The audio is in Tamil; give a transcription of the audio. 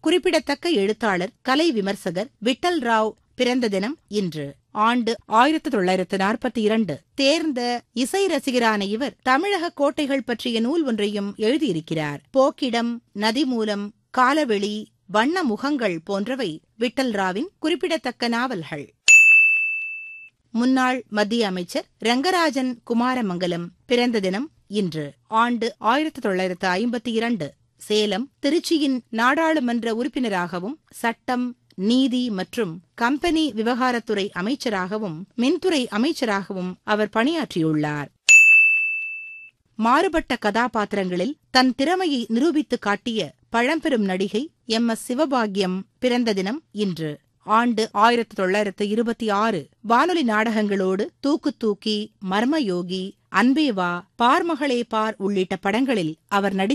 குறிப்பிடத்தக்க எழுத்தாளர் கலை விமர்சகர் விட்டல் ராவ் பிறந்த தினம் இன்று ஆண்டு ஆயிரத்து தொள்ளாயிரத்து நாற்பத்தி இரண்டு தேர்ந்த இசை ரசிகரான இவர் தமிழக கோட்டைகள் பற்றிய நூல் ஒன்றையும் எழுதியிருக்கிறார் போக்கிடம் நதிமூலம் காலவெளி வண்ண முகங்கள் போன்றவை விட்டல் ராவின் குறிப்பிடத்தக்க நாவல்கள் முன்னாள் மத்திய அமைச்சர் ரங்கராஜன் குமாரமங்கலம் பிறந்த தினம் இன்று ஆண்டு ஆயிரத்து தொள்ளாயிரத்து ஐம்பத்தி இரண்டு சேலம் திருச்சியின் நாடாளுமன்ற உறுப்பினராகவும் சட்டம் நீதி மற்றும் கம்பெனி விவகாரத்துறை அமைச்சராகவும் மின்துறை அமைச்சராகவும் அவர் பணியாற்றியுள்ளார் மாறுபட்ட கதாபாத்திரங்களில் தன் திறமையை நிரூபித்து காட்டிய பழம்பெரும் நடிகை எம் எஸ் சிவபாகியம் பிறந்த தினம் இன்று ஆண்டு ஆயிரத்து தொள்ளாயிரத்து இருபத்தி ஆறு வானொலி நாடகங்களோடு தூக்கு தூக்கி மர்மயோகி அன்பேவா பார்மகளே பார் உள்ளிட்ட படங்களில் அவர் நடித்து